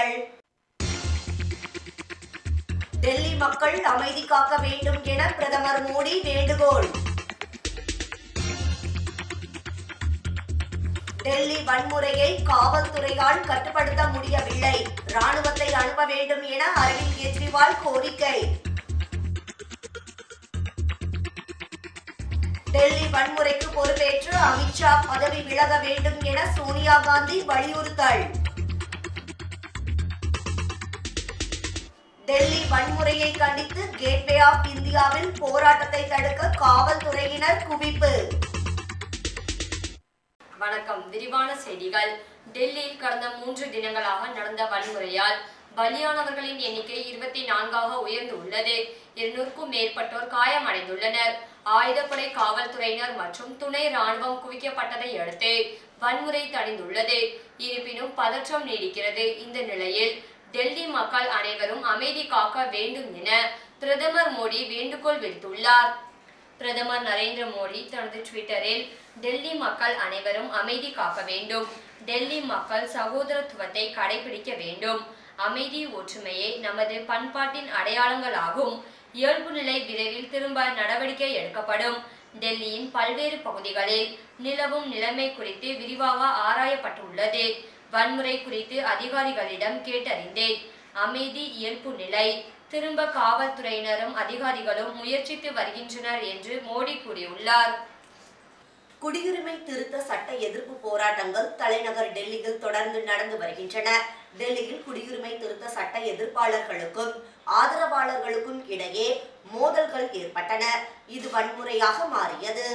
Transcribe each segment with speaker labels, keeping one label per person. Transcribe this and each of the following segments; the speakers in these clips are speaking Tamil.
Speaker 1: செய்திகள் டெல்லி மக்கள் அமைதி காக்க வேண்டும் என பிரதமர் மோடி வேண்டுகோள் டெல்லி வன்முறையை காவல்துறையால் கட்டுப்படுத்த முடியவில்லை ராணுவத்தை அனுப்ப வேண்டும் என அரவிந்த் கெஜ்ரிவால் கோரிக்கை டெல்லி வன்முறைக்கு பொறுப்பேற்று அமித்ஷா பதவி விலக வேண்டும் என சோனியா காந்தி வலியுறுத்தல் டெல்லி வன்முறையை கண்டித்து கேட்வே ஆஃப் இந்தியாவில் போராட்டத்தை தடுக்க காவல்துறையினர் குவிப்பு
Speaker 2: வணக்கம் விரிவான செய்திகள் டெல்லியில் கடந்த மூன்று தினங்களாக நடந்த வன்முறையால் பலியானவர்களின் எண்ணிக்கை இருபத்தி நான்காக உயர்ந்து உள்ளது இருநூறுக்கும் மேற்பட்டோர் காயமடைந்துள்ளனர் ஆயுதப்படை காவல்துறையினர் மற்றும் துணை ராணுவம் குவிக்கப்பட்டதை அடுத்து வன்முறை தணிந்துள்ளது இருப்பினும் பதற்றம் நீடிக்கிறது இந்த நிலையில் டெல்லி மக்கள் அனைவரும் அமைதி காக்க வேண்டும் என பிரதமர் மோடி வேண்டுகோள் விடுத்துள்ளார் பிரதமர் நரேந்திர மோடி தனது ட்விட்டரில் டெல்லி மக்கள் அனைவரும் அமைதி காக்க வேண்டும் டெல்லி மக்கள் சகோதரத்துவத்தை கடைபிடிக்க வேண்டும் அமைதி ஒற்றுமையே நமது பண்பாட்டின் அடையாளங்களாகும் இயல்பு நிலை விரைவில் திரும்ப நடவடிக்கை எடுக்கப்படும் டெல்லியின் பல்வேறு பகுதிகளில் நிலவும் நிலைமை குறித்து விரிவாக ஆராயப்பட்டுள்ளது வன்முறை குறித்து அதிகாரிகளிடம் கேட்டறிந்தேன் அமைதி இயல்பு நிலை திரும்ப காவல்துறையினரும் அதிகாரிகளும் முயற்சித்து வருகின்றனர் என்று மோடி கூறியுள்ளார்
Speaker 1: குடியுரிமை திருத்த சட்ட எதிர்ப்பு போராட்டங்கள் தலைநகர் டெல்லியில் தொடர்ந்து நடந்து வருகின்றன டெல்லியில் குடியுரிமை திருத்த சட்ட எதிர்ப்பாளர்களுக்கும் ஆதரவாளர்களுக்கும் இடையே மோதல்கள் ஏற்பட்டன இது வன்முறையாக மாறியது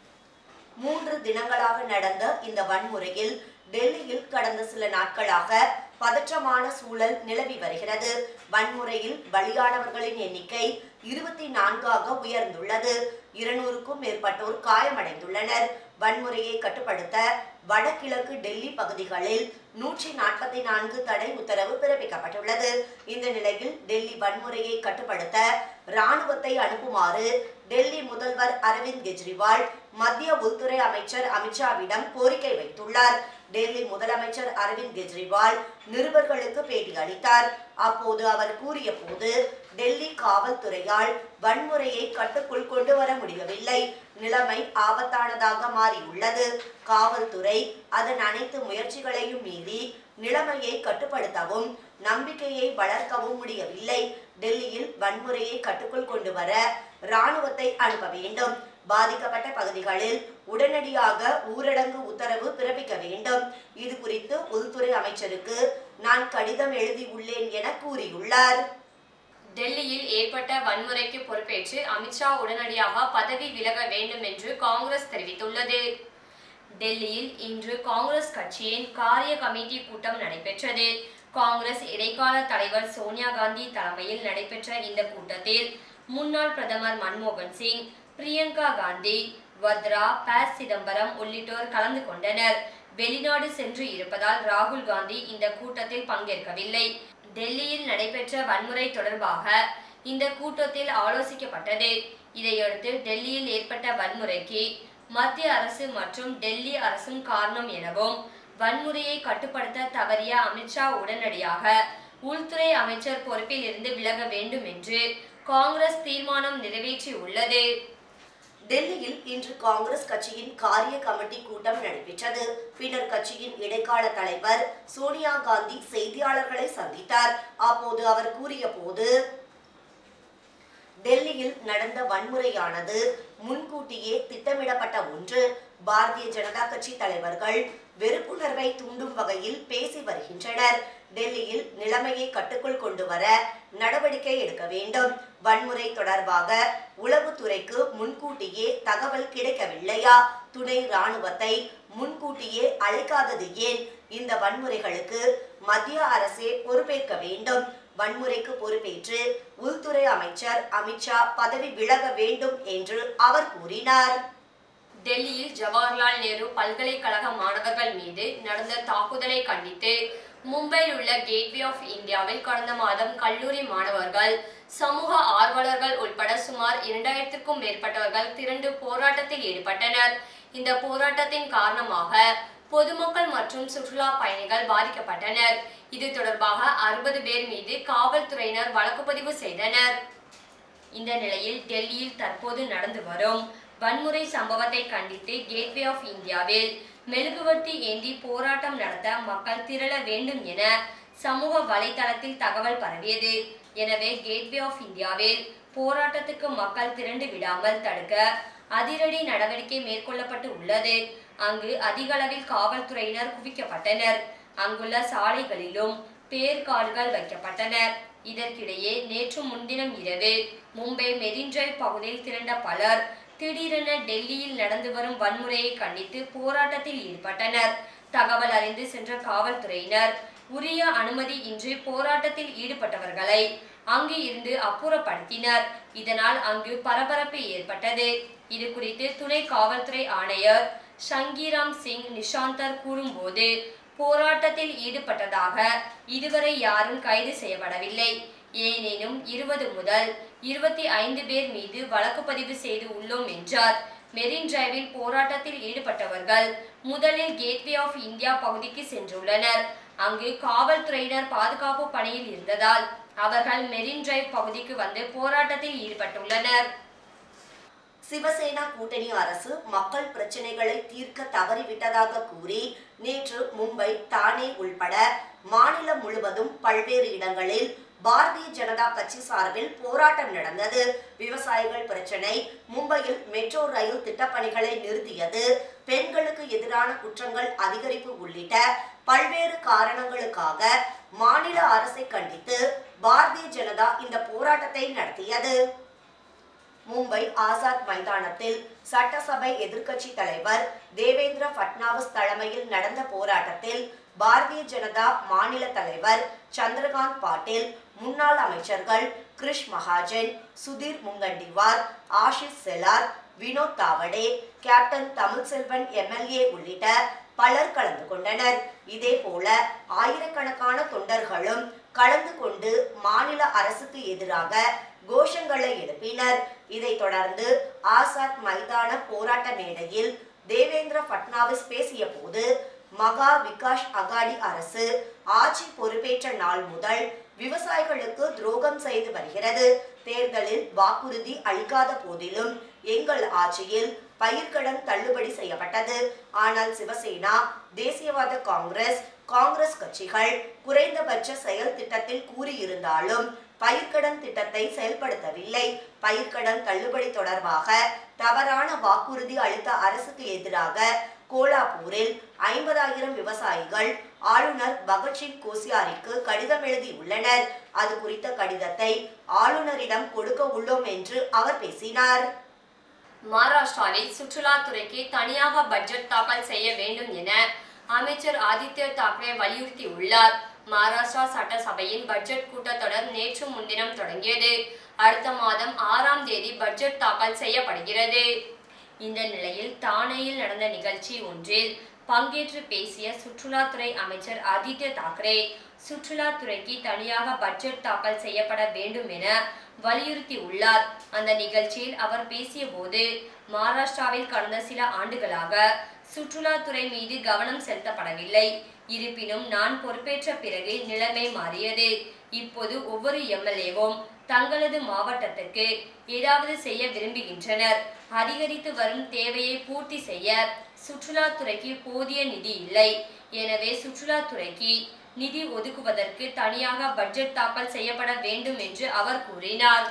Speaker 1: மூன்று தினங்களாக நடந்த இந்த வன்முறையில் டெல்லியில் கடந்த சில நாட்களாக பதற்றமான சூழல் நிலவி வருகிறது வன்முறையில் பலியானவர்களின் எண்ணிக்கை இருபத்தி நான்காக உயர்ந்துள்ளது இருநூறுக்கும் மேற்பட்டோர் காயமடைந்துள்ளனர் வன்முறையை கட்டுப்படுத்த வடகிழக்கு டெல்லி பகுதிகளில் நூற்றி நாற்பத்தி நான்கு தடை உத்தரவு பிறப்பிக்கப்பட்டுள்ளது இந்த நிலையில் டெல்லி வன்முறையை கட்டுப்படுத்த ராணுவத்தை அனுப்புமாறு டெல்லி முதல்வர் அரவிந்த் கெஜ்ரிவால் மத்திய உள்துறை அமைச்சர் அமித்ஷாவிடம் கோரிக்கை வைத்துள்ளார் டெல்லி முதலமைச்சர் அரவிந்த் கெஜ்ரிவால் நிருபர்களுக்கு பேட்டி அளித்தார் அப்போது அவர் கூறிய போது டெல்லி காவல்துறையால் வன்முறையை கட்டுக்குள் கொண்டு வர முடியவில்லை நிலைமை ஆபத்தானதாக மாறியுள்ளது காவல்துறை அதன் அனைத்து முயற்சிகளையும் மீறி நிலைமையை கட்டுப்படுத்தவும் நம்பிக்கையை வளர்க்கவும் முடியவில்லை டெல்லியில் வன்முறையை கட்டுக்குள் கொண்டு வர ராணுவத்தை அனுப்ப வேண்டும் பாதிக்கப்பட்ட பகுதிகளில் உடனடியாக ஊரடங்கு உத்தரவு பிறப்பிக்க வேண்டும் இது குறித்து உள்துறை அமைச்சருக்கு நான் கடிதம் எழுதியுள்ளேன் என கூறியுள்ளார்
Speaker 2: டெல்லியில் ஏற்பட்ட வன்முறைக்கு பொறுப்பேற்று அமித்ஷா உடனடியாக பதவி விலக வேண்டும் என்று காங்கிரஸ் தெரிவித்துள்ளது டெல்லியில் இன்று காங்கிரஸ் கட்சியின் காரிய கமிட்டி கூட்டம் நடைபெற்றது காங்கிரஸ் இடைக்கால தலைவர் சோனியா காந்தி தலைமையில் நடைபெற்ற இந்த கூட்டத்தில் முன்னாள் பிரதமர் மன்மோகன் சிங் பிரியங்கா காந்தி வத்ரா ப சிதம்பரம் உள்ளிட்டோர் கலந்து கொண்டனர் வெளிநாடு சென்று இருப்பதால் ராகுல் காந்தி இந்த கூட்டத்தில் பங்கேற்கவில்லை டெல்லியில் நடைபெற்ற வன்முறை தொடர்பாக இந்த கூட்டத்தில் ஆலோசிக்கப்பட்டது இதையடுத்து டெல்லியில் ஏற்பட்ட வன்முறைக்கு மத்திய அரசு மற்றும் டெல்லி அரசும் காரணம் எனவும் வன்முறையை கட்டுப்படுத்த தவறிய அமித்ஷா உடனடியாக உள்துறை அமைச்சர் பொறுப்பில் இருந்து விலக வேண்டும் என்று காங்கிரஸ் தீர்மானம் நிறைவேற்றியுள்ளது
Speaker 1: டெல்லியில் இன்று காங்கிரஸ் கட்சியின் காரிய கமிட்டி கூட்டம் நடைபெற்றது பின்னர் கட்சியின் இடைக்கால தலைவர் சோனியா காந்தி செய்தியாளர்களை சந்தித்தார் அப்போது அவர் கூறிய போது டெல்லியில் நடந்த வன்முறையானது முன்கூட்டியே திட்டமிடப்பட்ட ஒன்று பாரதிய ஜனதா கட்சி தலைவர்கள் வெறுப்புணர்வை தூண்டும் வகையில் பேசி வருகின்றனர் டெல்லியில் நிலைமையை கட்டுக்குள் கொண்டு வர நடவடிக்கை எடுக்க வேண்டும் வன்முறை தொடர்பாக உளவுத்துறைக்கு முன்கூட்டியே தகவல் கிடைக்கவில்லையா துணை ராணுவத்தை முன்கூட்டியே அழைக்காதது ஏன் இந்த வன்முறைகளுக்கு மத்திய அரசே பொறுப்பேற்க வேண்டும் வன்முறைக்கு பொறுப்பேற்று உள்துறை அமைச்சர் அமித்ஷா பதவி விலக வேண்டும் என்று அவர் கூறினார்
Speaker 2: டெல்லியில் ஜவஹர்லால் நேரு பல்கலைக்கழக மாணவர்கள் மீது நடந்த தாக்குதலை கண்டித்து மும்பையில் உள்ள கேட்வே ஆஃப் இந்தியாவில் கடந்த மாதம் கல்லூரி மாணவர்கள் சமூக ஆர்வலர்கள் உட்பட சுமார் இரண்டாயிரத்திற்கும் மேற்பட்டவர்கள் திரண்டு போராட்டத்தில் ஈடுபட்டனர் இந்த போராட்டத்தின் காரணமாக பொதுமக்கள் மற்றும் சுற்றுலா பயணிகள் பாதிக்கப்பட்டனர் இது தொடர்பாக அறுபது பேர் மீது காவல்துறையினர் வழக்கு பதிவு செய்தனர் இந்த நிலையில் டெல்லியில் தற்போது நடந்து வரும் வன்முறை சம்பவத்தை கண்டித்து கேட்வே ஆஃப் இந்தியாவில் மெழுகுவர்த்தி ஏந்தி போராட்டம் நடத்த மக்கள் திரள வேண்டும் என சமூக வலைதளத்தில் தகவல் பரவியது எனவே கேட்வே ஆஃப் இந்தியாவில் போராட்டத்துக்கு மக்கள் திரண்டு விடாமல் தடுக்க அதிரடி நடவடிக்கை மேற்கொள்ளப்பட்டு உள்ளது அங்கு அதிகளவில் காவல்துறையினர் குவிக்கப்பட்டனர் அங்குள்ள சாலைகளிலும் பேர்கால்கள் வைக்கப்பட்டன இதற்கிடையே நேற்று முன்தினம் இரவு மும்பை மெரின் டிரைவ் பகுதியில் திரண்ட பலர் திடீரென டெல்லியில் நடந்து வரும் வன்முறையை கண்டித்து போராட்டத்தில் ஈடுபட்டனர் தகவல் அறிந்து சென்ற காவல்துறையினர் உரிய அனுமதி இன்றி போராட்டத்தில் ஈடுபட்டவர்களை அங்கு இருந்து அப்புறப்படுத்தினர் இதனால் அங்கு பரபரப்பு ஏற்பட்டது இது குறித்து துணை காவல்துறை ஆணையர் ஷங்கிராம் சிங் நிஷாந்தர் கூறும்போது போராட்டத்தில் ஈடுபட்டதாக இதுவரை யாரும் கைது செய்யப்படவில்லை ஏனெனும் இருபது முதல் இருபத்தி ஐந்து பேர் மீது வழக்கு பதிவு செய்து உள்ளோம் என்றார் மெரின் டிரைவில் போராட்டத்தில் ஈடுபட்டவர்கள் முதலில் கேட்வே ஆஃப் இந்தியா பகுதிக்கு சென்றுள்ளனர் அங்கு காவல்துறையினர் பாதுகாப்பு பணியில் இருந்ததால் அவர்கள் மெரின் டிரைவ் பகுதிக்கு வந்து போராட்டத்தில் ஈடுபட்டுள்ளனர்
Speaker 1: சிவசேனா கூட்டணி அரசு மக்கள் பிரச்சனைகளை தீர்க்க தவறிவிட்டதாக கூறி நேற்று மும்பை தானே உள்பட மாநிலம் முழுவதும் பல்வேறு இடங்களில் பாரதிய ஜனதா கட்சி சார்பில் போராட்டம் நடந்தது விவசாயிகள் பிரச்சனை மும்பையில் மெட்ரோ ரயில் திட்டப்பணிகளை நிறுத்தியது பெண்களுக்கு எதிரான குற்றங்கள் அதிகரிப்பு உள்ளிட்ட பல்வேறு காரணங்களுக்காக மாநில அரசை கண்டித்து பாரதிய ஜனதா இந்த போராட்டத்தை நடத்தியது மும்பை ஆசாத் மைதானத்தில் சட்டசபை எதிர்க்கட்சி தலைவர் தேவேந்திர பட்னாவிஸ் தலைமையில் நடந்த போராட்டத்தில் பாரதிய ஜனதா மாநில தலைவர் சந்திரகாந்த் பாட்டீல் முன்னாள் அமைச்சர்கள் கிரிஷ் மகாஜன் சுதீர் முங்கண்டிவார் ஆஷிஷ் செலார் வினோத் தாவடே கேப்டன் தமிழ்செல்வன் எம்எல்ஏ உள்ளிட்ட பலர் கலந்து கொண்டனர் இதே போல ஆயிரக்கணக்கான தொண்டர்களும் கலந்து கொண்டு மாநில அரசுக்கு எதிராக கோஷங்களை எழுப்பினர் இதைத் தொடர்ந்து ஆசாத் மைதான போராட்ட மேடையில் தேவேந்திர பட்னாவிஸ் பேசிய போது மகா விகாஷ் அகாடி அரசு ஆட்சி பொறுப்பேற்ற நாள் முதல் விவசாயிகளுக்கு துரோகம் செய்து வருகிறது தேர்தலில் வாக்குறுதி அளிக்காத போதிலும் எங்கள் ஆட்சியில் பயிர்க்கடன் தள்ளுபடி செய்யப்பட்டது ஆனால் சிவசேனா தேசியவாத காங்கிரஸ் காங்கிரஸ் கட்சிகள் குறைந்தபட்ச செயல் திட்டத்தில் கூறியிருந்தாலும் பயிர்க்கடன் திட்டத்தை செயல்படுத்தவில்லை பயிர்க்கடன் தள்ளுபடி தொடர்பாக தவறான வாக்குறுதி அளித்த அரசுக்கு எதிராக கோலாப்பூரில் ஐம்பதாயிரம் விவசாயிகள் ஆளுநர் பகத்சிங் கோசியாரிக்கு கடிதம் எழுதியுள்ளனர் அது குறித்த கடிதத்தை ஆளுநரிடம் கொடுக்க உள்ளோம் என்று அவர் பேசினார்
Speaker 2: மகாராஷ்டிராவில் சுற்றுலாத்துறைக்கு தனியாக பட்ஜெட் தாக்கல் செய்ய வேண்டும் என அமைச்சர் ஆதித்ய தாக்கரே வலியுறுத்தியுள்ளார் மகாராஷ்டிரா சட்டசபையின் பட்ஜெட் கூட்டத்தொடர் நேற்று முன்தினம் தொடங்கியது அடுத்த மாதம் ஆறாம் தேதி பட்ஜெட் தாக்கல் செய்யப்படுகிறது இந்த நிலையில் தானேயில் நடந்த நிகழ்ச்சி ஒன்றில் பங்கேற்று பேசிய சுற்றுலாத்துறை அமைச்சர் ஆதித்ய தாக்கரே சுற்றுலாத்துறைக்கு தனியாக பட்ஜெட் தாக்கல் செய்யப்பட வேண்டும் என வலியுறுத்தி உள்ளார் அந்த நிகழ்ச்சியில் அவர் பேசிய போது மகாராஷ்டிராவில் கடந்த சில ஆண்டுகளாக சுற்றுலாத்துறை மீது கவனம் செலுத்தப்படவில்லை இருப்பினும் நான் பொறுப்பேற்ற பிறகு நிலைமை மாறியது இப்போது ஒவ்வொரு எம்எல்ஏவும் தங்களது மாவட்டத்துக்கு ஏதாவது செய்ய விரும்புகின்றனர் அதிகரித்து வரும் தேவையை பூர்த்தி செய்ய சுற்றுலாத்துறைக்கு போதிய நிதி இல்லை எனவே சுற்றுலாத்துறைக்கு நிதி ஒதுக்குவதற்கு தனியாக பட்ஜெட் தாக்கல் செய்யப்பட வேண்டும் என்று அவர் கூறினார்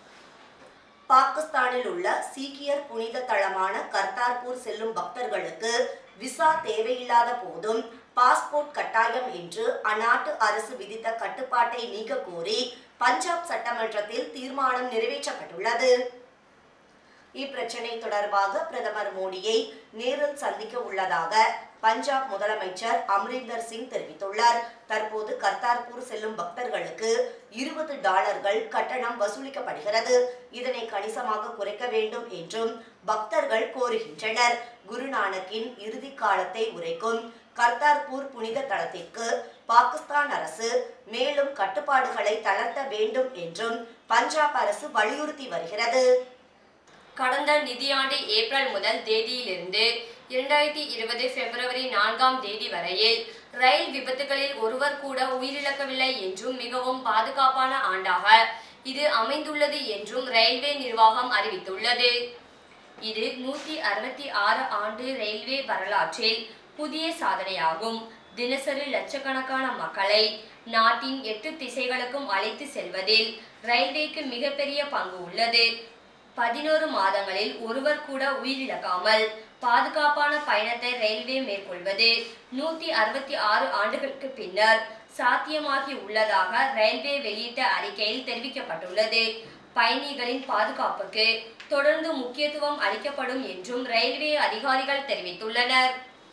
Speaker 1: பாகிஸ்தானில் உள்ள சீக்கியர் புனித தலமான கர்தார்பூர் செல்லும் பக்தர்களுக்கு விசா தேவையில்லாத போதும் பாஸ்போர்ட் கட்டாயம் என்று அந்நாட்டு அரசு விதித்த கட்டுப்பாட்டை நீக்க கோரி பஞ்சாப் சட்டமன்றத்தில் தீர்மானம் நிறைவேற்றப்பட்டுள்ளது இப்பிரச்சனை தொடர்பாக பிரதமர் மோடியை நேரில் சந்திக்க உள்ளதாக பஞ்சாப் முதலமைச்சர் அம்ரிந்தர் சிங் தெரிவித்துள்ளார் தற்போது கர்தார்பூர் செல்லும் பக்தர்களுக்கு இருபது டாலர்கள் கட்டணம் வசூலிக்கப்படுகிறது இதனை கணிசமாக குறைக்க வேண்டும் என்றும் பக்தர்கள் கோருகின்றனர் குருநானக்கின் இறுதி காலத்தை உரைக்கும் கர்தார்பூர் புனித தலத்திற்கு பாகிஸ்தான் அரசு மேலும் கட்டுப்பாடுகளை தளர்த்த வேண்டும் என்றும் பஞ்சாப் அரசு வலியுறுத்தி வருகிறது
Speaker 2: கடந்த நிதியாண்டு ஏப்ரல் முதல் தேதியிலிருந்து இரண்டாயிரத்தி இருபது பிப்ரவரி நான்காம் தேதி வரையில் ரயில் விபத்துகளில் ஒருவர் கூட உயிரிழக்கவில்லை என்றும் மிகவும் பாதுகாப்பான ஆண்டாக இது அமைந்துள்ளது என்றும் ரயில்வே நிர்வாகம் அறிவித்துள்ளது இது நூத்தி அறுபத்தி ஆறு ஆண்டு ரயில்வே வரலாற்றில் புதிய சாதனையாகும் தினசரி லட்சக்கணக்கான மக்களை நாட்டின் எட்டு திசைகளுக்கும் அழைத்து செல்வதில் ரயில்வேக்கு மிகப்பெரிய பங்கு உள்ளது பதினோரு மாதங்களில் ஒருவர் கூட உயிரிழக்காமல் பாதுகாப்பான பயணத்தை ரயில்வே மேற்கொள்வது நூத்தி அறுபத்தி ஆறு ஆண்டுகளுக்கு பின்னர் சாத்தியமாகி உள்ளதாக ரயில்வே வெளியிட்ட அறிக்கையில் தெரிவிக்கப்பட்டுள்ளது பயணிகளின் பாதுகாப்புக்கு தொடர்ந்து முக்கியத்துவம் அளிக்கப்படும் என்றும் ரயில்வே அதிகாரிகள் தெரிவித்துள்ளனர்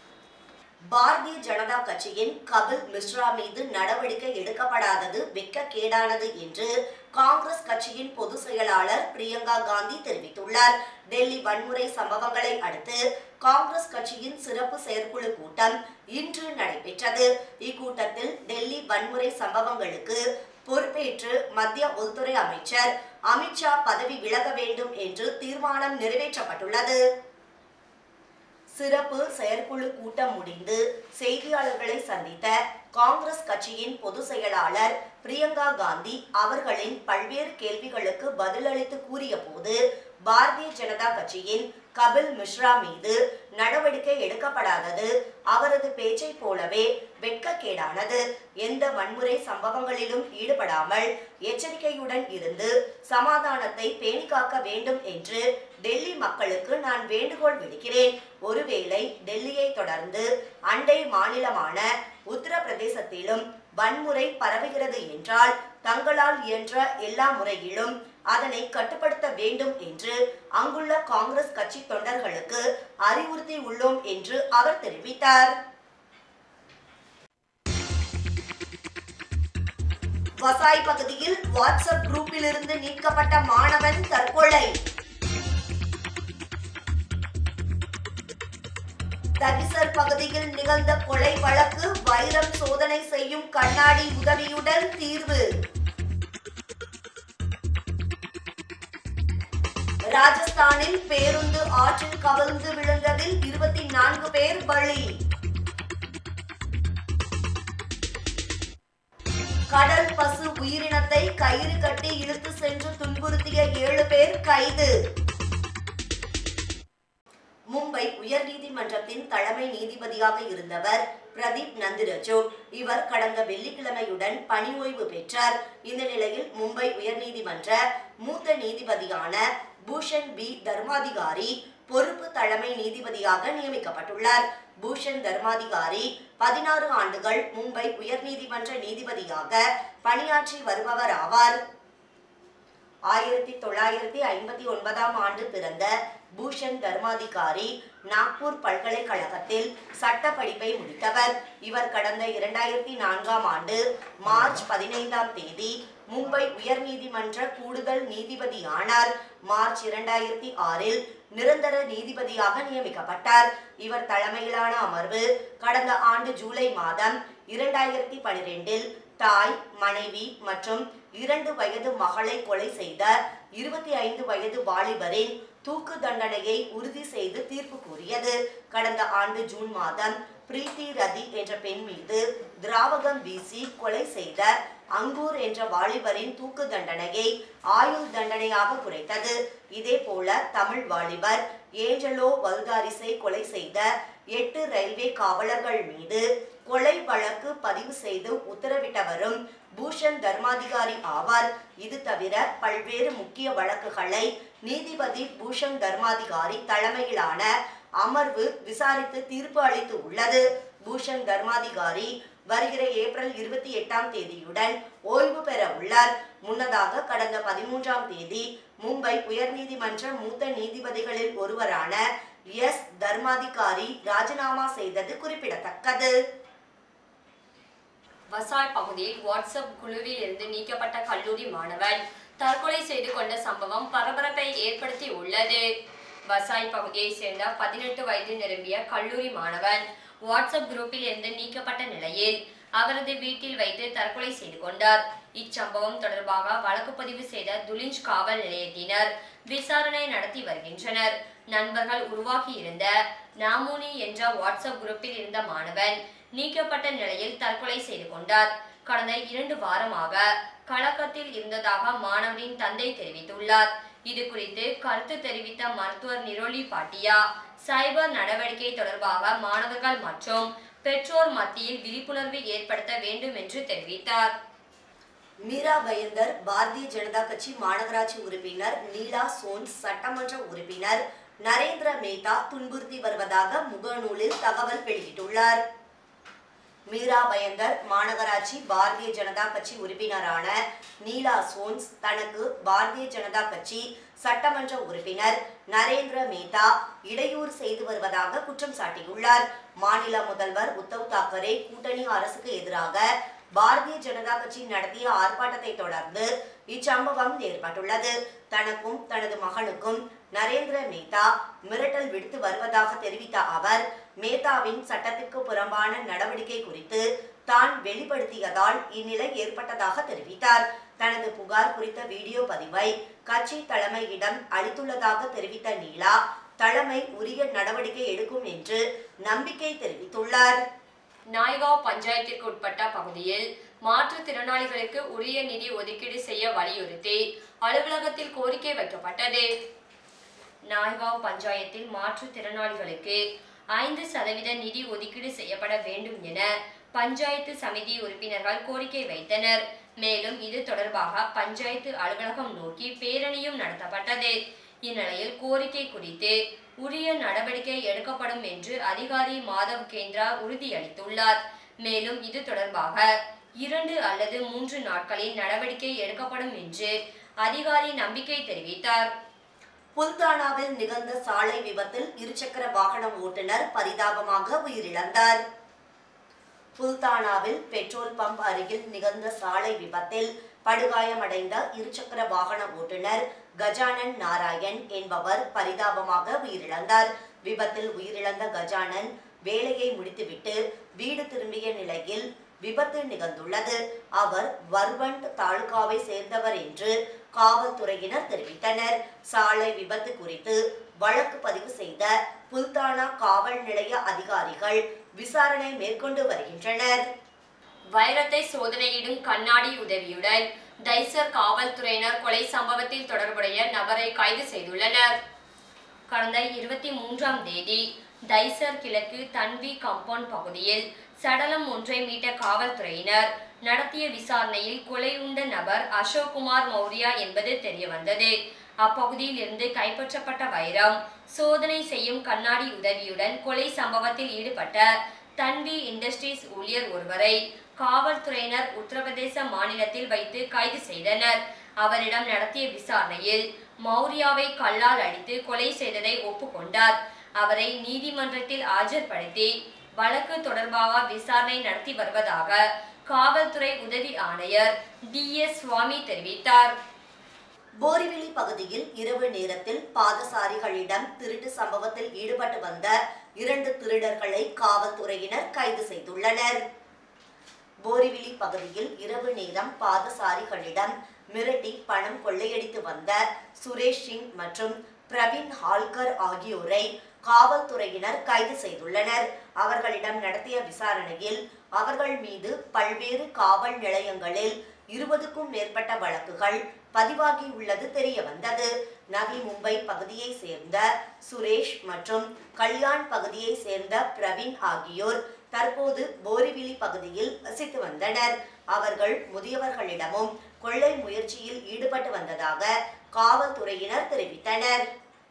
Speaker 1: பாரதிய ஜனதா கட்சியின் கபில் மிஸ்ரா மீது நடவடிக்கை எடுக்கப்படாதது வெட்கக்கேடானது என்று காங்கிரஸ் கட்சியின் பொதுச் செயலாளர் பிரியங்கா காந்தி தெரிவித்துள்ளார் டெல்லி வன்முறை சம்பவங்களை அடுத்து காங்கிரஸ் கட்சியின் சிறப்பு செயற்குழு கூட்டம் இன்று நடைபெற்றது இக்கூட்டத்தில் டெல்லி வன்முறை சம்பவங்களுக்கு பொறுப்பேற்று மத்திய உள்துறை அமைச்சர் அமித்ஷா பதவி விலக வேண்டும் என்று தீர்மானம் நிறைவேற்றப்பட்டுள்ளது சிறப்பு செயற்குழு கூட்டம் முடிந்து செய்தியாளர்களை சந்தித்த காங்கிரஸ் கட்சியின் பொதுச் செயலாளர் பிரியங்கா காந்தி அவர்களின் பல்வேறு கேள்விகளுக்கு பதிலளித்து கூறிய போது பாரதிய ஜனதா கட்சியின் கபில் மிஸ்ரா மீது நடவடிக்கை எடுக்கப்படாதது அவரது பேச்சை போலவே வெட்கக்கேடானது எந்த வன்முறை சம்பவங்களிலும் ஈடுபடாமல் எச்சரிக்கையுடன் இருந்து சமாதானத்தை பேணி காக்க வேண்டும் என்று டெல்லி மக்களுக்கு நான் வேண்டுகோள் விடுக்கிறேன் ஒருவேளை டெல்லியை தொடர்ந்து அண்டை மாநிலமான உத்தரப்பிரதேசத்திலும் வன்முறை பரவுகிறது என்றால் தங்களால் இயன்ற எல்லா முறையிலும் அதனை கட்டுப்படுத்த வேண்டும் என்று அங்குள்ள காங்கிரஸ் கட்சி தொண்டர்களுக்கு அறிவுறுத்தி உள்ளோம் என்று அவர் தெரிவித்தார் வசாய் பகுதியில் வாட்ஸ்அப் குரூப்பிலிருந்து நீக்கப்பட்ட மாணவன் தற்கொலை தகிசர் பகுதியில் நிகழ்ந்த கொலை வழக்கு வைரம் சோதனை செய்யும் கண்ணாடி உதவியுடன் தீர்வு ராஜஸ்தானில் பேருந்து ஆற்றில் கவிழ்ந்து விழுந்ததில் இருபத்தி நான்கு பேர் பலி கடல் பசு உயிரினத்தை கயிறு கட்டி இழுத்து சென்று துன்புறுத்திய ஏழு பேர் கைது மும்பை உயர்நீதிமன்றத்தின் தலைமை நீதிபதியாக இருந்தவர் பிரதீப் நந்திரஜோ இவர் கடந்த வெள்ளிக்கிழமையுடன் பணி ஓய்வு பெற்றார் இந்த நிலையில் மும்பை உயர்நீதிமன்ற மூத்த நீதிபதியான பூஷன் பி தர்மாதிகாரி பொறுப்பு தலைமை நீதிபதியாக நியமிக்கப்பட்டுள்ளார் பூஷன் தர்மாதிகாரி பதினாறு ஆண்டுகள் மும்பை உயர்நீதிமன்ற நீதிபதியாக பணியாற்றி வருபவர் ஆவார் ஆயிரத்தி தொள்ளாயிரத்தி ஐம்பத்தி ஒன்பதாம் ஆண்டு பிறந்த பூஷன் தர்மாதிகாரி நாக்பூர் பல்கலைக்கழகத்தில் சட்ட படிப்பை முடித்தவர் இவர் கடந்த இரண்டாயிரத்தி நான்காம் ஆண்டு மார்ச் பதினைந்தாம் தேதி மும்பை உயர்நீதிமன்ற கூடுதல் நீதிபதி ஆனார் மார்ச் இரண்டாயிரத்தி ஆறில் நிரந்தர நீதிபதியாக நியமிக்கப்பட்டார் இவர் தலைமையிலான அமர்வு கடந்த ஆண்டு ஜூலை மாதம் இரண்டாயிரத்தி பனிரெண்டில் தாய் மனைவி மற்றும் இரண்டு வயது மகளை கொலை செய்த இருபத்தி ஐந்து வயது வாலிபரின் தூக்கு தண்டனையை உறுதி செய்து தீர்ப்பு கூறியது கடந்த ஆண்டு ஜூன் மாதம் பிரீத்தி ரதி என்ற பெண் மீது திராவகம் வீசி கொலை செய்த அங்கூர் என்ற வாலிபரின் தூக்கு தண்டனையை ஆயுள் தண்டனையாக குறைத்தது இதே போல தமிழ் வாலிபர் ஏஞ்சலோ வல்தாரிஸை கொலை செய்த எட்டு ரயில்வே காவலர்கள் மீது கொலை வழக்கு பதிவு செய்து உத்தரவிட்டவரும் பூஷன் தர்மாதிகாரி ஆவார் இது தவிர பல்வேறு முக்கிய வழக்குகளை நீதிபதி பூஷன் தர்மாதிகாரி தலைமையிலான அமர்வு விசாரித்து தீர்ப்பு அளித்து உள்ளது பூஷன் தர்மாதிகாரி வருகிற ஏப்ரல் இருபத்தி எட்டாம் தேதியுடன் ஓய்வு பெற உள்ளார் முன்னதாக கடந்த பதிமூன்றாம் தேதி மும்பை உயர்நீதிமன்ற மூத்த நீதிபதிகளில் ஒருவரான எஸ் தர்மாதிகாரி ராஜினாமா செய்தது குறிப்பிடத்தக்கது
Speaker 2: வசாய் பகுதியில் வாட்ஸ்அப் குழுவில் இருந்து நீக்கப்பட்ட கல்லூரி மாணவன் தற்கொலை செய்து கொண்ட சம்பவம் பரபரப்பை ஏற்படுத்தி உள்ளது வசாய் பகுதியை சேர்ந்த பதினெட்டு வயது நிரம்பிய கல்லூரி மாணவன் வாட்ஸ்அப் குரூப்பில் இருந்து நீக்கப்பட்ட நிலையில் அவரது வீட்டில் வைத்து தற்கொலை செய்து கொண்டார் இச்சம்பவம் தொடர்பாக வழக்கு பதிவு செய்த துலிஞ்ச் காவல் நிலையத்தினர் விசாரணை நடத்தி வருகின்றனர் நண்பர்கள் உருவாக்கியிருந்த நாமூனி என்ற வாட்ஸ்அப் குரூப்பில் இருந்த மாணவன் நீக்கப்பட்ட நிலையில் தற்கொலை செய்து கொண்டார் கடந்த இரண்டு வாரமாக கலக்கத்தில் இருந்ததாக மாணவரின் தந்தை தெரிவித்துள்ளார் இது குறித்து கருத்து தெரிவித்த மருத்துவர் நிரோலி பாட்டியா சைபர் நடவடிக்கை தொடர்பாக மாணவர்கள் மற்றும் பெற்றோர் மத்தியில் விழிப்புணர்வு ஏற்படுத்த வேண்டும் என்று தெரிவித்தார்
Speaker 1: மீரா பயந்தர் பாரதிய ஜனதா கட்சி மாநகராட்சி உறுப்பினர் நீலா சோன்ஸ் சட்டமன்ற உறுப்பினர் நரேந்திர மேத்தா துன்புறுத்தி வருவதாக முகநூலில் தகவல் வெளியிட்டுள்ளார் மீரா பயந்தர் மாநகராட்சி பாரதிய ஜனதா கட்சி உறுப்பினரான நீலா சோன்ஸ் தனக்கு பாரதிய ஜனதா கட்சி சட்டமன்ற உறுப்பினர் நரேந்திர மேத்தா இடையூறு செய்து வருவதாக குற்றம் சாட்டியுள்ளார் மாநில முதல்வர் உத்தவ் தாக்கரே கூட்டணி அரசுக்கு எதிராக பாரதிய ஜனதா கட்சி நடத்திய ஆர்ப்பாட்டத்தை தொடர்ந்து இச்சம்பவம் ஏற்பட்டுள்ளது தனக்கும் தனது மகனுக்கும் நரேந்திர மேத்தா மிரட்டல் விடுத்து வருவதாக தெரிவித்த அவர் மேத்தாவின் சட்டத்திற்கு புறம்பான நடவடிக்கை குறித்து தான் வெளிப்படுத்தியதால் இந்நிலை ஏற்பட்டதாக தெரிவித்தார் தனது புகார் குறித்த வீடியோ பதிவை கட்சி தலைமையிடம் அளித்துள்ளதாக தெரிவித்த நீலா தலைமை உரிய நடவடிக்கை எடுக்கும் என்று நம்பிக்கை தெரிவித்துள்ளார்
Speaker 2: நாய்காவ் பஞ்சாயத்திற்கு உட்பட்ட பகுதியில் மாற்றுத்திறனாளிகளுக்கு உரிய நிதி ஒதுக்கீடு செய்ய வலியுறுத்தி அலுவலகத்தில் கோரிக்கை வைக்கப்பட்டது நாய்காவ் பஞ்சாயத்தில் மாற்றுத்திறனாளிகளுக்கு ஐந்து சதவீத நிதி ஒதுக்கீடு செய்யப்பட வேண்டும் என பஞ்சாயத்து சமிதி உறுப்பினர்கள் கோரிக்கை வைத்தனர் மேலும் இது தொடர்பாக பஞ்சாயத்து அலுவலகம் நோக்கி பேரணியும் நடத்தப்பட்டது இந்நிலையில் கோரிக்கை குறித்து உரிய நடவடிக்கை எடுக்கப்படும் என்று அதிகாரி மாதவ் கேந்திரா உறுதியளித்துள்ளார் மேலும் இது தொடர்பாக இரண்டு அல்லது மூன்று நாட்களில் நடவடிக்கை எடுக்கப்படும் என்று அதிகாரி நம்பிக்கை தெரிவித்தார்
Speaker 1: புல்தானாவில் நிகழ்ந்த சாலை விபத்தில் இருசக்கர வாகன ஓட்டுநர் பரிதாபமாக உயிரிழந்தார் புல்தானாவில் பெட்ரோல் பம்ப் அருகில் நிகழ்ந்த சாலை விபத்தில் படுகாயமடைந்த இருசக்கர வாகன ஓட்டுநர் கஜானன் நாராயண் என்பவர் பரிதாபமாக உயிரிழந்தார் விபத்தில் உயிரிழந்த கஜானன் வேலையை முடித்துவிட்டு வீடு திரும்பிய நிலையில் விபத்து நிகழ்ந்துள்ளது அவர் வர்வண்ட் தாலுகாவை சேர்ந்தவர் என்று காவல்துறையினர் தெரிவித்தனர் சாலை விபத்து குறித்து வழக்கு பதிவு செய்த புல்தானா காவல் நிலைய அதிகாரிகள் விசாரணை மேற்கொண்டு வருகின்றனர்
Speaker 2: வைரத்தை சோதனையிடும் கண்ணாடி உதவியுடன் டைசர் காவல்துறையினர் கொலை சம்பவத்தில் தொடர்புடைய நபரை கைது செய்துள்ளனர் கடந்த இருபத்தி மூன்றாம் தேதி டைசர் கிழக்கு தன்வி காம்பவுண்ட் பகுதியில் சடலம் ஒன்றை மீட்ட காவல்துறையினர் நடத்திய விசாரணையில் கொலை உண்ட நபர் அசோக்குமார் மௌரியா என்பது தெரியவந்தது அப்பகுதியில் இருந்து கைப்பற்றப்பட்ட வைரம் சோதனை செய்யும் கண்ணாடி உதவியுடன் கொலை சம்பவத்தில் ஈடுபட்ட தன்வி இண்டஸ்ட்ரீஸ் ஊழியர் ஒருவரை காவல்துறையினர் உத்தரப்பிரதேச மாநிலத்தில் வைத்து கைது செய்தனர் அவரிடம் நடத்திய விசாரணையில் மௌரியாவை கல்லால் அடித்து கொலை செய்ததை ஒப்புக்கொண்டார் அவரை நீதிமன்றத்தில் ஆஜர்படுத்தி வழக்கு தொடர்பாக விசாரணை நடத்தி வருவதாக காவல்துறை உதவி ஆணையர் டி எஸ் சுவாமி தெரிவித்தார்
Speaker 1: போரிவிலி பகுதியில் இரவு நேரத்தில் பாதசாரிகளிடம் திருட்டு சம்பவத்தில் ஈடுபட்டு வந்த இரண்டு திருடர்களை காவல்துறையினர் கைது செய்துள்ளனர் போரிவிலி பகுதியில் இரவு நேரம் பாதசாரிகளிடம் மிரட்டி பணம் கொள்ளையடித்து வந்த சுரேஷ் சிங் மற்றும் பிரவீன் ஹால்கர் ஆகியோரை காவல்துறையினர் கைது செய்துள்ளனர் அவர்களிடம் நடத்திய விசாரணையில் அவர்கள் மீது பல்வேறு காவல் நிலையங்களில் இருபதுக்கும் மேற்பட்ட வழக்குகள் பதிவாகியுள்ளது தெரிய வந்தது நவி மும்பை பகுதியை சேர்ந்த சுரேஷ் மற்றும் கல்யாண் பகுதியை சேர்ந்த பிரவீன் ஆகியோர் தற்போது போரிவிலி பகுதியில் வசித்து வந்தனர் அவர்கள் முதியவர்களிடமும் கொள்ளை முயற்சியில் ஈடுபட்டு வந்ததாக காவல்துறையினர் தெரிவித்தனர்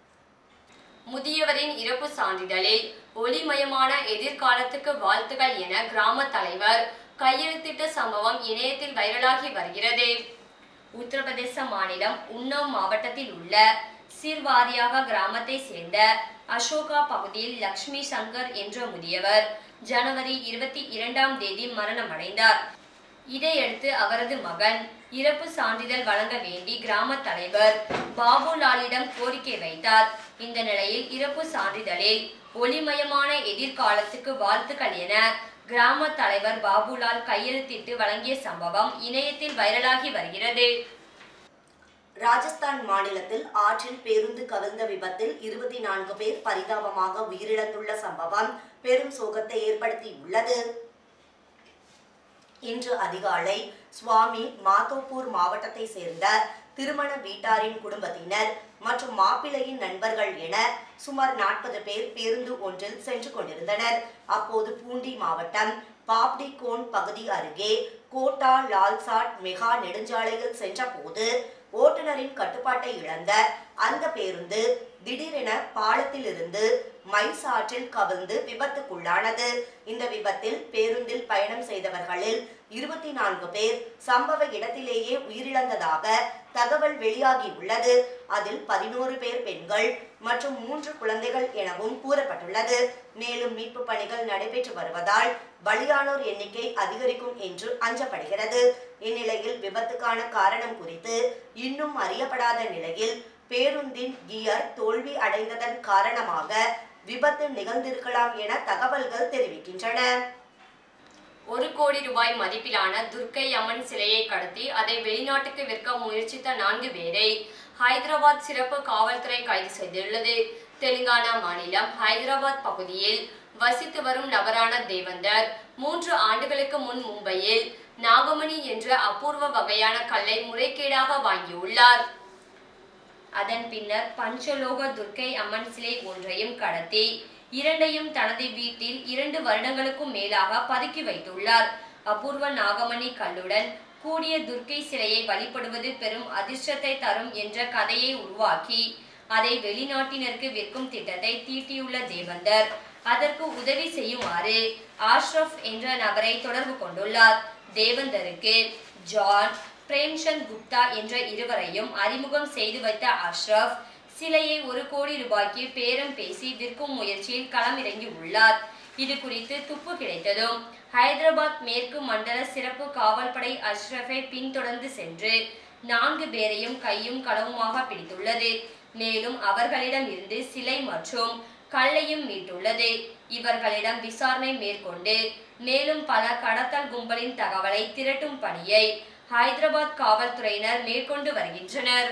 Speaker 2: முதியவரின் இறப்பு சான்றிதழில் ஒளிமயமான எதிர்காலத்துக்கு வாழ்த்துகள் என கிராம தலைவர் கையெழுத்திட்ட சம்பவம் இணையத்தில் வைரலாகி வருகிறது உத்தரப்பிரதேச மாநிலம் உன்னவ் மாவட்டத்தில் உள்ள சிர்வாரியாக கிராமத்தை சேர்ந்த அசோகா பகுதியில் லக்ஷ்மி சங்கர் என்ற முதியவர் ஜனவரி இருபத்தி இரண்டாம் தேதி மரணமடைந்தார் இதையடுத்து அவரது மகன் இறப்பு சான்றிதழ் வழங்க வேண்டி கிராம தலைவர் பாபுலாலிடம் கோரிக்கை வைத்தார் இந்த நிலையில் இறப்பு சான்றிதழில் ஒளிமயமான எதிர்காலத்துக்கு வாழ்த்துக்கள் என கிராம தலைவர் பாபுலால் கையெழுத்திட்டு வழங்கிய சம்பவம் இணையத்தில் வைரலாகி வருகிறது
Speaker 1: ராஜஸ்தான் மாநிலத்தில் ஆற்றில் பேருந்து கவிழ்ந்த விபத்தில் இருபத்தி நான்கு பேர் பரிதாபமாக உயிரிழந்துள்ள சம்பவம் பெரும் சோகத்தை ஏற்படுத்தியுள்ளது இன்று அதிகாலை சுவாமி மாதோப்பூர் மாவட்டத்தை சேர்ந்த திருமண வீட்டாரின் குடும்பத்தினர் மற்றும் மாப்பிள்ளையின் நண்பர்கள் என சுமார் நாற்பது பேர் பேருந்து ஒன்றில் சென்று கொண்டிருந்தனர் அப்போது பூண்டி மாவட்டம் பாப்டி கோன் பகுதி அருகே கோட்டா லால்சாட் மெகா நெடுஞ்சாலையில் சென்றபோது ஓட்டுநரின் கட்டுப்பாட்டை இழந்த அந்த பேருந்து திடீரென பாலத்திலிருந்து மைஸ் ஆற்றில் கவிழ்ந்து விபத்துக்குள்ளானது இந்த விபத்தில் பேருந்தில் பயணம் செய்தவர்களில் இருபத்தி நான்கு பேர் சம்பவ இடத்திலேயே உயிரிழந்ததாக தகவல் வெளியாகியுள்ளது அதில் பதினோரு பேர் பெண்கள் மற்றும் மூன்று குழந்தைகள் எனவும் கூறப்பட்டுள்ளது மேலும் மீட்பு பணிகள் நடைபெற்று வருவதால் பலியானோர் எண்ணிக்கை அதிகரிக்கும் என்று அஞ்சப்படுகிறது இந்நிலையில் விபத்துக்கான காரணம் குறித்து இன்னும் அறியப்படாத நிலையில் பேருந்தின் கியர் தோல்வி அடைந்ததன் காரணமாக விபத்து நிகழ்ந்திருக்கலாம் என தகவல்கள் தெரிவிக்கின்றன
Speaker 2: ஒரு கோடி ரூபாய் மதிப்பிலான துர்க்கை அம்மன் சிலையை கடத்தி அதை வெளிநாட்டுக்கு விற்க முயற்சித்த நான்கு பேரை ஹைதராபாத் சிறப்பு காவல்துறை கைது செய்துள்ளது தெலுங்கானா மாநிலம் ஹைதராபாத் பகுதியில் வசித்து வரும் நபரான தேவந்தர் மூன்று ஆண்டுகளுக்கு முன் மும்பையில் நாகமணி என்ற அபூர்வ வகையான கல்லை முறைகேடாக வாங்கியுள்ளார் அதன் பின்னர் பஞ்சலோக துர்க்கை அம்மன் சிலை ஒன்றையும் கடத்தி இரண்டையும் தனது வீட்டில் இரண்டு வருடங்களுக்கும் மேலாக பதுக்கி வைத்துள்ளார் அபூர்வ நாகமணி கல்லுடன் கூடிய துர்க்கை சிலையை வழிபடுவது பெரும் அதிர்ஷ்டத்தை தரும் என்ற கதையை உருவாக்கி அதை வெளிநாட்டினருக்கு விற்கும் திட்டத்தை தீட்டியுள்ள தேவந்தர் அதற்கு உதவி செய்யுமாறு ஆஷ்ரஃப் என்ற நபரை தொடர்பு கொண்டுள்ளார் தேவந்தருக்கு ஜான் பிரேம்சந்த் குப்தா என்ற இருவரையும் அறிமுகம் செய்து வைத்த அஷ்ரஃப் சிலையை ஒரு கோடி ரூபாய்க்கு பேரம் பேசி விற்கும் முயற்சியில் களமிறங்கி உள்ளார் இது குறித்து துப்பு கிடைத்ததும் ஹைதராபாத் மேற்கு மண்டல சிறப்பு காவல்படை அஷ்ரஃபை பின்தொடர்ந்து சென்று நான்கு பேரையும் கையும் களவுமாக பிடித்துள்ளது மேலும் அவர்களிடம் இருந்து சிலை மற்றும் கல்லையும் மீட்டுள்ளது இவர்களிடம் விசாரணை மேற்கொண்டு மேலும் பல கடத்தல் கும்பலின் தகவலை திரட்டும் பணியை ஹைதராபாத் காவல்துறையினர் மேற்கொண்டு வருகின்றனர்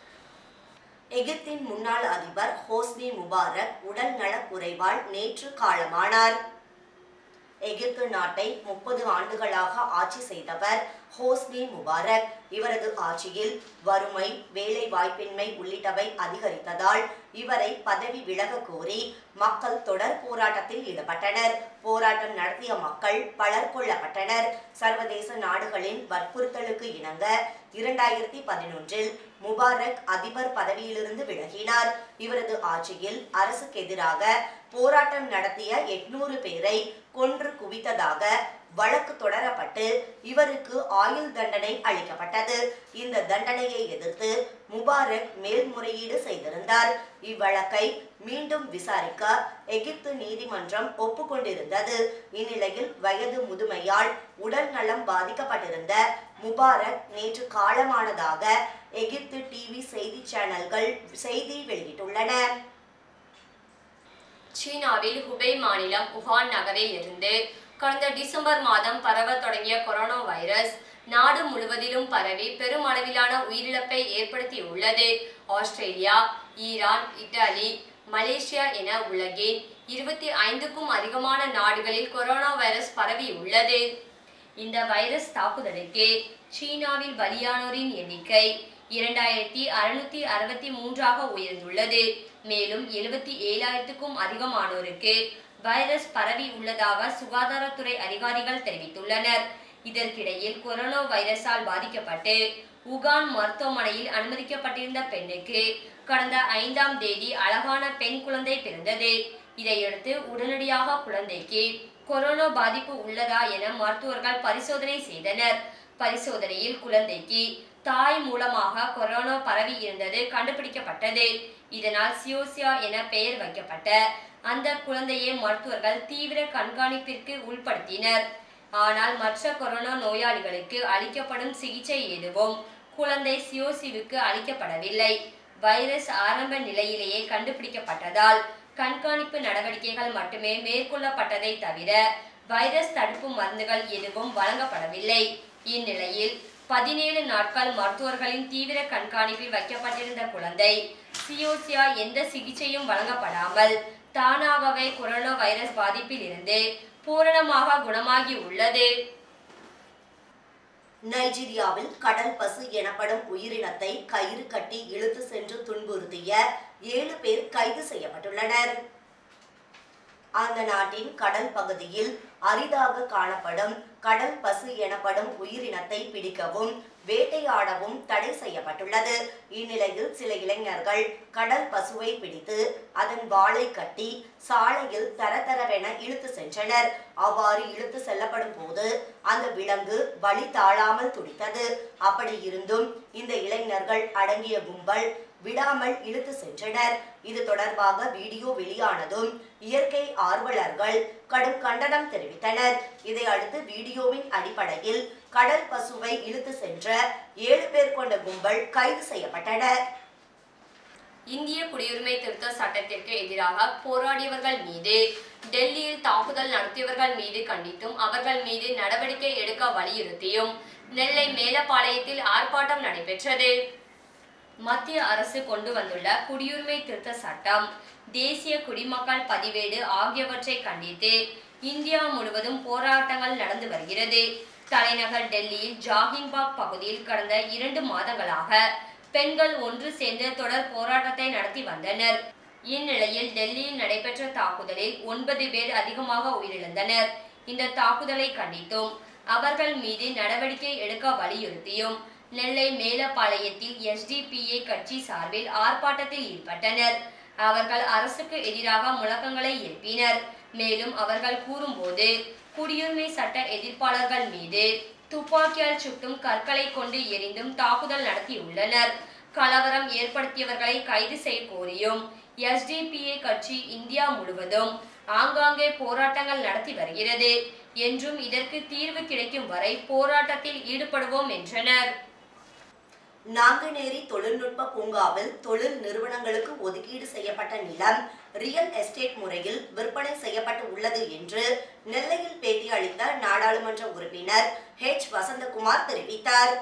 Speaker 1: எகிப்தின் முன்னாள் அதிபர் ஹோஸ்னி முபாரக் உடல் நலக் குறைவால் நேற்று காலமானார் எகிப்து நாட்டை முப்பது ஆண்டுகளாக ஆட்சி செய்தவர் ஹோஸ்னி முபாரக் இவரது ஆட்சியில் வறுமை வேலை வாய்ப்பின்மை உள்ளிட்டவை அதிகரித்ததால் இவரை பதவி விலக கோரி மக்கள் தொடர் போராட்டத்தில் ஈடுபட்டனர் போராட்டம் நடத்திய மக்கள் பலர் கொல்லப்பட்டனர் சர்வதேச நாடுகளின் வற்புறுத்தலுக்கு இணங்க இரண்டாயிரத்தி பதினொன்றில் முபாரக் அதிபர் பதவியிலிருந்து விலகினார் இவரது ஆட்சியில் அரசுக்கு எதிராக போராட்டம் நடத்திய எட்நூறு பேரை கொன்று குவித்ததாக வழக்கு தொடரப்பட்டு இவருக்கு ஆயுள் தண்டனை அளிக்கப்பட்டது இந்த தண்டனையை எதிர்த்து முபாரக் மேல்முறையீடு செய்திருந்தார் இவ்வழக்கை மீண்டும் விசாரிக்க எகிப்து நீதிமன்றம் ஒப்புக்கொண்டிருந்தது இந்நிலையில் வயது முதுமையால் உடல் நலம் பாதிக்கப்பட்டிருந்த முபாரக் நேற்று காலமானதாக எகிப்து டிவி செய்தி சேனல்கள் செய்தி வெளியிட்டுள்ளன
Speaker 2: சீனாவில் ஹுபை மாநிலம் உஹான் நகரில் இருந்து கடந்த டிசம்பர் மாதம் பரவத் தொடங்கிய கொரோனா வைரஸ் நாடு முழுவதிலும் பரவி பெருமளவிலான உயிரிழப்பை ஏற்படுத்தியுள்ளது ஆஸ்திரேலியா ஈரான் இத்தாலி மலேசியா என உலகின் இருபத்தி ஐந்துக்கும் அதிகமான நாடுகளில் கொரோனா வைரஸ் பரவியுள்ளது இந்த வைரஸ் தாக்குதலுக்கு சீனாவில் பலியானோரின் எண்ணிக்கை இரண்டாயிரத்தி அறுநூத்தி அறுபத்தி மூன்றாக உயர்ந்துள்ளது மேலும் எழுபத்தி ஏழாயிரத்துக்கும் அதிகமானோருக்கு வைரஸ் பரவி உள்ளதாக சுகாதாரத்துறை அதிகாரிகள் தெரிவித்துள்ளனர் இதற்கிடையில் கொரோனா வைரஸால் பாதிக்கப்பட்டு உகான் மருத்துவமனையில் அனுமதிக்கப்பட்டிருந்த பெண்ணுக்கு கடந்த ஐந்தாம் தேதி அழகான பெண் குழந்தை பிறந்தது இதையடுத்து உடனடியாக குழந்தைக்கு கொரோனா பாதிப்பு உள்ளதா என மருத்துவர்கள் பரிசோதனை செய்தனர் பரிசோதனையில் குழந்தைக்கு தாய் மூலமாக கொரோனா பரவி இருந்தது கண்டுபிடிக்கப்பட்டது இதனால் சியோசியா என பெயர் வைக்கப்பட்ட அந்த குழந்தையை மருத்துவர்கள் தீவிர கண்காணிப்பிற்கு உட்படுத்தினர் ஆனால் மற்ற கொரோனா நோயாளிகளுக்கு அளிக்கப்படும் சிகிச்சை எதுவும் குழந்தை சியோசிவுக்கு அளிக்கப்படவில்லை வைரஸ் ஆரம்ப நிலையிலேயே கண்டுபிடிக்கப்பட்டதால் கண்காணிப்பு நடவடிக்கைகள் மட்டுமே மேற்கொள்ளப்பட்டதை தவிர வைரஸ் தடுப்பு மருந்துகள் எதுவும் வழங்கப்படவில்லை இந்நிலையில் பதினேழு நாட்கள் மருத்துவர்களின் தீவிர கண்காணிப்பில் வைக்கப்பட்டிருந்த குழந்தை சியோசியா எந்த சிகிச்சையும் வழங்கப்படாமல் தானாகவே கொரோனா வைரஸ் பாதிப்பில் இருந்து பூரணமாக குணமாகி உள்ளது
Speaker 1: நைஜீரியாவில் கடல் பசு எனப்படும் உயிரினத்தை கயிறு கட்டி இழுத்து சென்று துன்புறுத்திய ஏழு பேர் கைது செய்யப்பட்டுள்ளனர் அந்த நாட்டின் கடல் பகுதியில் அரிதாக காணப்படும் கடல் பசு எனப்படும் உயிரினத்தை பிடிக்கவும் வேட்டையாடவும் தடை செய்யப்பட்டுள்ளது இந்நிலையில் சில இளைஞர்கள் கடல் பசுவை பிடித்து அதன் வாளை கட்டி சாலையில் தரதரவென இழுத்து சென்றனர் அவ்வாறு இழுத்து செல்லப்படும் போது அந்த விலங்கு வழி தாழாமல் துடித்தது அப்படி இருந்தும் இந்த இளைஞர்கள் அடங்கிய கும்பல் விடாமல் இழுத்து சென்றனர் இது தொடர்பாக வீடியோ வெளியானதும் இயற்கை ஆர்வலர்கள் கடும் கண்டனம் தெரிவித்தனர் இதை அடுத்து வீடியோவின் அடிப்படையில் கடல் பசுவை இழுத்து சென்ற ஏழு பேர் கொண்ட கும்பல் கைது செய்யப்பட்டனர்
Speaker 2: இந்திய குடியுரிமை திருத்த சட்டத்திற்கு எதிராக போராடியவர்கள் மீது டெல்லியில் தாக்குதல் நடத்தியவர்கள் மீது கண்டித்தும் அவர்கள் மீது நடவடிக்கை எடுக்க வலியுறுத்தியும் நெல்லை மேலப்பாளையத்தில் ஆர்ப்பாட்டம் நடைபெற்றது மத்திய அரசு கொண்டு வந்துள்ள குடியுரிமை திருத்த சட்டம் தேசிய குடிமக்கள் பதிவேடு ஆகியவற்றை கண்டித்து இந்தியா முழுவதும் போராட்டங்கள் நடந்து வருகிறது தலைநகர் டெல்லியில் ஜாகிங்பாக் பகுதியில் கடந்த இரண்டு மாதங்களாக பெண்கள் ஒன்று சேர்ந்து தொடர் போராட்டத்தை நடத்தி வந்தனர் இந்நிலையில் டெல்லியில் நடைபெற்ற தாக்குதலில் ஒன்பது பேர் அதிகமாக உயிரிழந்தனர் இந்த தாக்குதலை கண்டித்தும் அவர்கள் மீது நடவடிக்கை எடுக்க வலியுறுத்தியும் நெல்லை மேலப்பாளையத்தில் எஸ்டிபிஐ கட்சி சார்பில் ஆர்ப்பாட்டத்தில் ஈடுபட்டனர் அவர்கள் அரசுக்கு எதிராக முழக்கங்களை எழுப்பினர் மேலும் அவர்கள் கூறும்போது குடியுரிமை சட்ட எதிர்ப்பாளர்கள் மீது துப்பாக்கியால் சுட்டும் கற்களை கொண்டு எரிந்தும் தாக்குதல் நடத்தியுள்ளனர் கலவரம் ஏற்படுத்தியவர்களை கைது செய்ய கோரியும் எஸ்டிபிஐ கட்சி இந்தியா முழுவதும் ஆங்காங்கே போராட்டங்கள் நடத்தி வருகிறது என்றும் இதற்கு தீர்வு கிடைக்கும் வரை போராட்டத்தில் ஈடுபடுவோம் என்றனர்
Speaker 1: நாங்குநேரி தொழில்நுட்ப பூங்காவில் தொழில் நிறுவனங்களுக்கு ஒதுக்கீடு செய்யப்பட்ட நிலம் ரியல் எஸ்டேட் முறையில் விற்பனை செய்யப்பட்டு உள்ளது என்று நெல்லையில் பேட்டி அளித்த நாடாளுமன்ற உறுப்பினர் ஹெச் வசந்தகுமார் தெரிவித்தார்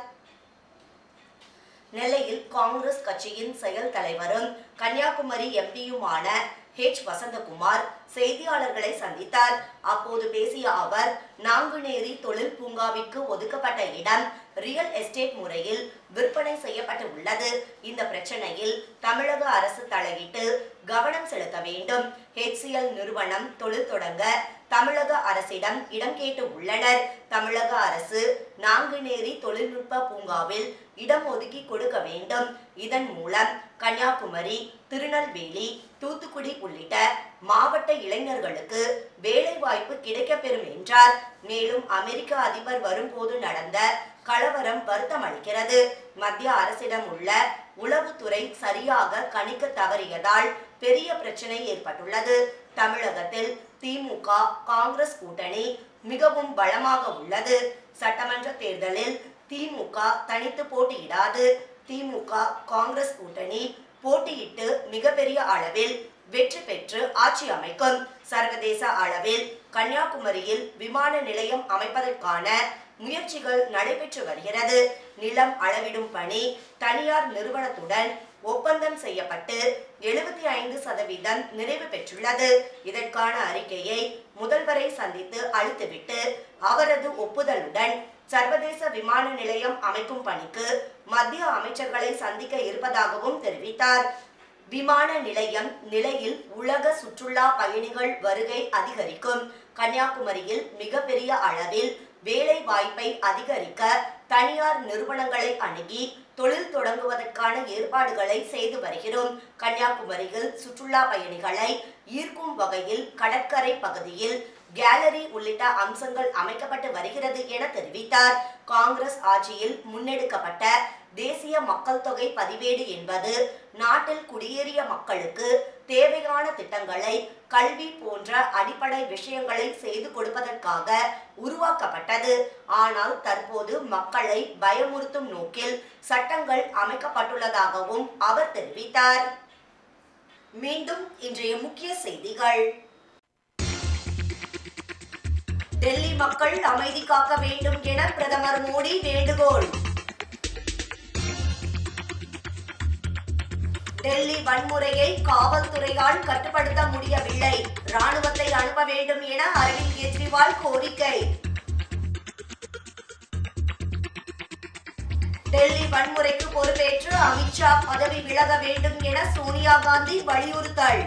Speaker 1: நெல்லையில் காங்கிரஸ் கட்சியின் செயல் தலைவரும் கன்னியாகுமரி எம்பியுமான ஹெச் வசந்தகுமார் செய்தியாளர்களை சந்தித்தார் அப்போது பேசிய அவர் நாங்குநேரி தொழில் பூங்காவிற்கு ஒதுக்கப்பட்ட இடம் ரியல் எஸ்டேட் முறையில் விற்பனை செய்யப்பட்டு உள்ளது இந்த பிரச்சனையில் தமிழக அரசு தலையிட்டு கவனம் செலுத்த வேண்டும் HCL நிறுவனம் தொழில் தொடங்க தமிழக அரசிடம் இடம் கேட்டு உள்ளனர் தமிழக அரசு நாங்குநேரி தொழில்நுட்ப பூங்காவில் இடம் ஒதுக்கி கொடுக்க வேண்டும் இதன் மூலம் கன்னியாகுமரி திருநெல்வேலி தூத்துக்குடி உள்ளிட்ட மாவட்ட இளைஞர்களுக்கு வேலை வாய்ப்பு கிடைக்கப்பெறும் என்றார் மேலும் அமெரிக்க அதிபர் வரும்போது நடந்த கலவரம் வருத்தம் அளிக்கிறது மத்திய அரசிடம் உள்ள உளவுத்துறை சரியாக கணிக்க தவறியதால் பெரிய பிரச்சனை ஏற்பட்டுள்ளது தமிழகத்தில் திமுக காங்கிரஸ் கூட்டணி மிகவும் பலமாக உள்ளது சட்டமன்ற தேர்தலில் திமுக தனித்து போட்டியிடாது திமுக காங்கிரஸ் கூட்டணி போட்டியிட்டு மிகப்பெரிய அளவில் வெற்றி பெற்று ஆட்சி அமைக்கும் சர்வதேச அளவில் கன்னியாகுமரியில் விமான நிலையம் அமைப்பதற்கான முயற்சிகள் நடைபெற்று வருகிறது நிலம் அளவிடும் பணி தனியார் நிறுவனத்துடன் ஒப்பந்தம் செய்யப்பட்டு எழுபத்தி ஐந்து சதவீதம் நிறைவு பெற்றுள்ளது இதற்கான அறிக்கையை முதல்வரை சந்தித்து அளித்துவிட்டு அவரது ஒப்புதலுடன் சர்வதேச விமான நிலையம் அமைக்கும் பணிக்கு மத்திய அமைச்சர்களை சந்திக்க இருப்பதாகவும் தெரிவித்தார் விமான நிலையம் நிலையில் உலக சுற்றுலா பயணிகள் வருகை அதிகரிக்கும் கன்னியாகுமரியில் மிகப்பெரிய அளவில் வேலை வாய்ப்பை அதிகரிக்க தனியார் நிறுவனங்களை அணுகி தொழில் தொடங்குவதற்கான ஏற்பாடுகளை செய்து வருகிறோம் கன்னியாகுமரியில் சுற்றுலா பயணிகளை ஈர்க்கும் வகையில் கடற்கரை பகுதியில் கேலரி உள்ளிட்ட அம்சங்கள் அமைக்கப்பட்டு வருகிறது என தெரிவித்தார் காங்கிரஸ் ஆட்சியில் முன்னெடுக்கப்பட்ட தேசிய மக்கள் தொகை பதிவேடு என்பது நாட்டில் குடியேறிய மக்களுக்கு தேவையான திட்டங்களை கல்வி போன்ற அடிப்படை விஷயங்களை செய்து கொடுப்பதற்காக உருவாக்கப்பட்டது ஆனால் தற்போது மக்களை பயமுறுத்தும் நோக்கில் சட்டங்கள் அமைக்கப்பட்டுள்ளதாகவும் அவர் தெரிவித்தார் மீண்டும் இன்றைய முக்கிய செய்திகள் டெல்லி மக்கள் அமைதி காக்க வேண்டும் என பிரதமர் மோடி வேண்டுகோள் டெல்லி வன்முறையை காவல்துறையால் கட்டுப்படுத்த முடியவில்லை ராணுவத்தை அனுப்ப வேண்டும் என அரவிந்த் கெஜ்ரிவால் கோரிக்கை டெல்லி வன்முறைக்கு பொறுப்பேற்று அமித்ஷா பதவி விலக வேண்டும் என சோனியா காந்தி வலியுறுத்தல்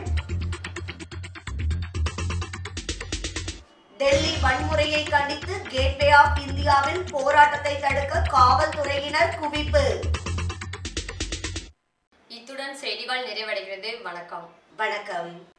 Speaker 1: டெல்லி வன்முறையை கண்டித்து கேட்வே ஆஃப் இந்தியாவில் போராட்டத்தை தடுக்க காவல்துறையினர் குவிப்பு
Speaker 2: இத்துடன் செய்திகள் நிறைவடைகிறது வணக்கம்
Speaker 1: வணக்கம்